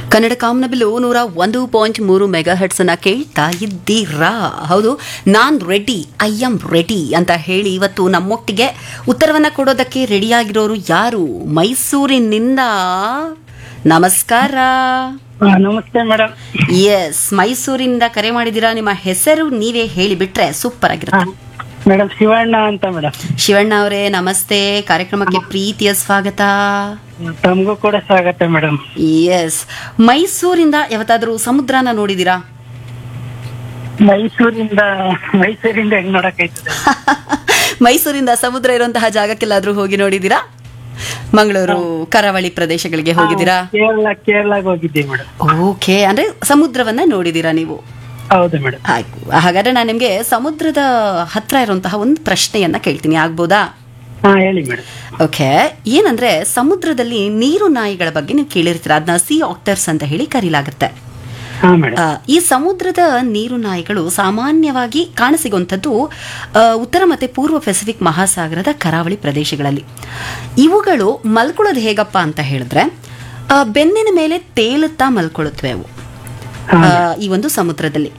ಕನ್ನಡ ಕಾಮನಬಿಲು ನೂರ ಒಂದು ಪಾಯಿಂಟ್ ಮೂರು ಮೆಗಾ ಹರ್ಟ್ಸ್ ಅನ್ನ ಕೇಳ್ತಾ ಇದ್ದೀರಾ ಹೌದು ನಾನ್ ರೆಡಿ ಐ ಆಮ್ ರೆಡಿ ಅಂತ ಹೇಳಿ ಇವತ್ತು ನಮ್ಮೊಟ್ಟಿಗೆ ಉತ್ತರವನ್ನ ಕೊಡೋದಕ್ಕೆ ರೆಡಿಯಾಗಿರೋರು ಯಾರು ಮೈಸೂರಿನಿಂದ ನಮಸ್ಕಾರ ಹಾ, ನಮಸ್ತೆ ಮೇಡಮ್ ಎಸ್ ಮೈಸೂರಿನಿಂದ ಕರೆ ಮಾಡಿದ್ದೀರಾ ನಿಮ್ಮ ಹೆಸರು ನೀವೇ ಹೇಳಿಬಿಟ್ರೆ ಸೂಪರ್ ಆಗಿರುತ್ತೆ ಮೇಡಮ್ ಶಿವಣ್ಣ ಅಂತ ಮೇಡಮ್ ಶಿವಣ್ಣ ಅವರೇ ನಮಸ್ತೆ ಕಾರ್ಯಕ್ರಮಕ್ಕೆ ಪ್ರೀತಿಯ ಸ್ವಾಗತ ತಮಗೂ ಕೂಡ ಸ್ವಾಗತ ಮೇಡಮ್ ಎಸ್ ಮೈಸೂರಿಂದ ಯಾವತ್ತಾದ್ರೂ ಸಮುದ್ರನ ನೋಡಿದೀರಾ ಮೈಸೂರಿಂದ ಮೈಸೂರಿಂದ ಹೆಂಗ್ ನೋಡಕ್ಕಾಯ್ತದೆ ಮೈಸೂರಿಂದ ಸಮುದ್ರ ಇರುವಂತಹ ಜಾಗಕ್ಕೆಲ್ಲಾದ್ರೂ ಹೋಗಿ ನೋಡಿದೀರಾ ಮಂಗಳೂರು ಕರಾವಳಿ ಪ್ರದೇಶಗಳಿಗೆ ಹೋಗಿದ್ದೀರಾ ಕೇರಳ ಕೇರಳಗೆ ಹೋಗಿದ್ದೆ ಮೇಡಮ್ ಓಕೆ ಅಂದ್ರೆ ಸಮುದ್ರವನ್ನ ನೋಡಿದೀರಾ ನೀವು ಹೌದು ಮೇಡಮ್ ಆಯ್ತು ಹಾಗಾದ್ರೆ ನಾನು ನಿಮ್ಗೆ ಸಮುದ್ರದ ಹತ್ರ ಇರುವಂತಹ ಒಂದು ಪ್ರಶ್ನೆಯನ್ನ ಕೇಳ್ತೀನಿ ಆಗ್ಬೋದಾ ಹಾ ಹೇಳಿ ಮೇಡಮ್ ಓಕೆ ಏನಂದ್ರೆ ಸಮುದ್ರದಲ್ಲಿ ನೀರು ನಾಯಿಗಳ ಬಗ್ಗೆ ನೀವು ಕೇಳಿರ್ತೀರ ಅದನ್ನ ಸಿ ಆಕ್ಟರ್ಸ್ ಅಂತ ಹೇಳಿ ಕರೀಲಾಗುತ್ತೆ ಹಾ ಮೇಡಮ್ ಆ, ಈ ಸಮುದ್ರದ ನೀರು ನಾಯಿಗಳು ಸಾಮಾನ್ಯವಾಗಿ ಕಾಣಸಿಗುವಂಥದ್ದು ಆ, ಉತ್ತರ ಮತ್ತೆ ಪೂರ್ವ ಪೆಸಿಫಿಕ್ ಮಹಾಸಾಗರದ ಕರಾವಳಿ ಪ್ರದೇಶಗಳಲ್ಲಿ ಇವುಗಳು ಮಲ್ಕೊಳ್ಳೋದು ಹೇಗಪ್ಪ ಅಂತ ಹೇಳಿದ್ರೆ ಆ, ಬೆನ್ನಿನ ಮೇಲೆ ತೇಲುತ್ತಾ ಮಲ್ಕೊಳ್ಳುತ್ತವೆ ಅವು ಹಾ ಆ, ಈ ಒಂದು ಸಮುದ್ರದಲ್ಲಿ